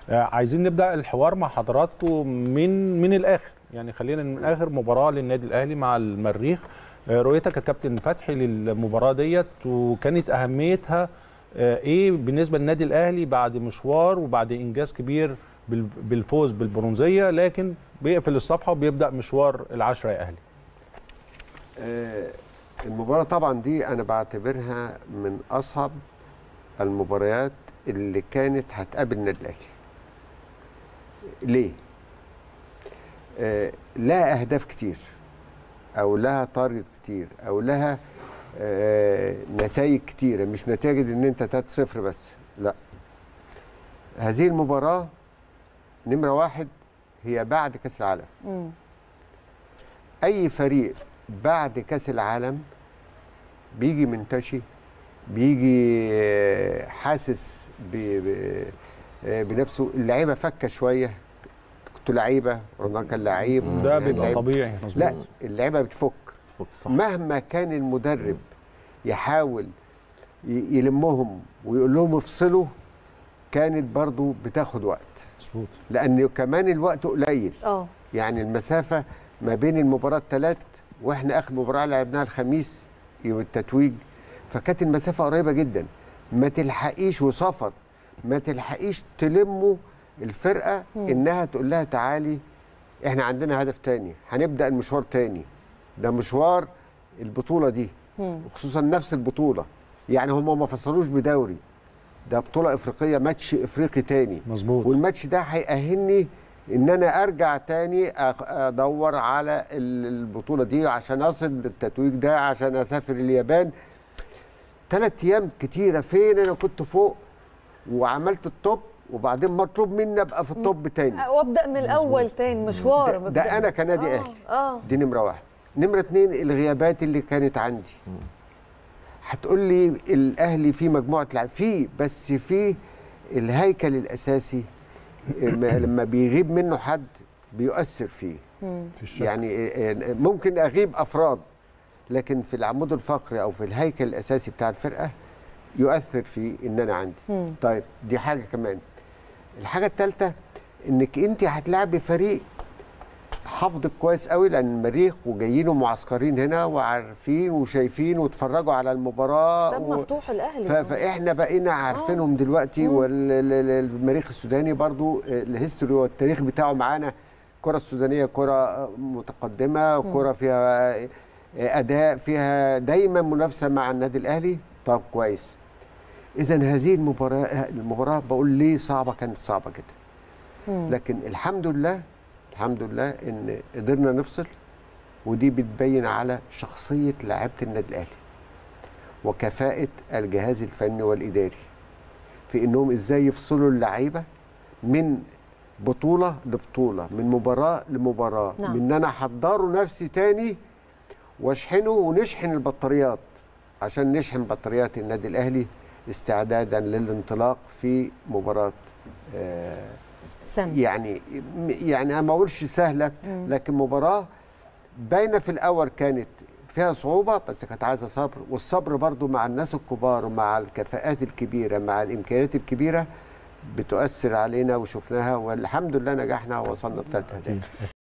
آه، عايزين نبدا الحوار مع حضراتكم من من الاخر يعني خلينا من اخر مباراه للنادي الاهلي مع المريخ آه، رؤيتك يا كابتن فتحي للمباراه ديت وكانت اهميتها آه، ايه بالنسبه للنادي الاهلي بعد مشوار وبعد انجاز كبير بال- بالفوز بالبرونزيه لكن بيقفل الصفحه وبيبدا مشوار العشره يا اهلي آه، المباراة طبعا دي أنا بعتبرها من أصعب المباريات اللي كانت هتقابل النادي الأهلي. ليه؟ آه، لها أهداف كتير أو لها تارجت كتير أو لها آه، نتائج كتيرة مش نتائج إن أنت 3-0 بس لا. هذه المباراة نمرة واحد هي بعد كأس العالم. مم. اي فريق بعد كاس العالم بيجي منتشي بيجي آه، حاسس ب- ب- آه، بنفسه اللعيبه فكه شويه كنتوا لعيبه رمضان كان لعيب ده بيبقى اللعيبة- طبيعي مظبوط لا اللعيبه بتفك صح مهما كان المدرب يحاول ي- يلمهم ويقول لهم افصلوا كانت برضو بتاخد وقت مظبوط لان كمان الوقت قليل اه يعني المسافة ما بين المباراة الثلاث واحنا اخر مباراة لعبناها الخميس يوم التتويج فكانت المسافة قريبة جدا ما تلحقيش وسفر ما تلحقيش تلموا الفرقة مم. انها تقول لها تعالي احنا عندنا هدف تاني هنبدأ المشوار تاني ده مشوار البطولة دي مم. وخصوصا نفس البطولة يعني هم ما فصلوش بدوري ده بطولة افريقية ماتش افريقي تاني مظبوط والماتش ده هيأهلني ان انا ارجع تاني أخ- ادور على ال- البطوله دي عشان اصل للتتويج ده عشان اسافر اليابان ثلاث ايام كتيره فين انا كنت فوق وعملت التوب وبعدين مطلوب مني ابقى في التوب تاني وابدا من الاول تاني مشوار ده, ببدأ ده انا كنادي آه، اهلي اه دي نمره واحد نمره اتنين الغيابات اللي كانت عندي هتقول لي الاهلي فيه مجموعه لعب فيه بس فيه الهيكل الاساسي لما لما بيغيب منه حد بيؤثر فيه مم. في الشك يعني ممكن اغيب افراد لكن في العمود الفقري او في الهيكل الاساسي بتاع الفرقه يؤثر في ان انا عندي مم. طيب دي حاجه كمان الحاجه الثالثه انك انت هتلاعبي فريق حافظك كويس قوي لان المريخ وجايين ومعسكرين هنا وعارفين وشايفين واتفرجوا على المباراه باب و... مفتوح الاهلي ف- فاحنا بقينا عارفينهم دلوقتي والمريخ السوداني برضو آه، الهيستوري والتاريخ بتاعه معانا الكره السودانيه كره آه، متقدمه كره فيها آه، اداء فيها دايما منافسه مع النادي الاهلي طب كويس اذا هذه المباراه المباراه بقول ليه صعبه كانت صعبه جدا مم. لكن الحمد لله الحمد لله ان قدرنا نفصل ودي بتبين على شخصيه لاعيبه النادي الاهلي وكفاءه الجهاز الفني والاداري في انهم ازاي يفصلوا اللعيبه من بطوله لبطوله من مباراه لمباراه نعم. من ان انا احضره نفسي تاني واشحنه ونشحن البطاريات عشان نشحن بطاريات النادي الاهلي استعدادا للانطلاق في مباراه آه سنة يعني يعني انا ما اقولش سهله لكن مباراه باينه في الاول كانت فيها صعوبه بس كانت عايزه صبر والصبر برضو مع الناس الكبار ومع الكفاءات الكبيره مع الامكانيات الكبيره بتؤثر علينا وشفناها والحمد لله نجحنا ووصلنا بثلاث اهداف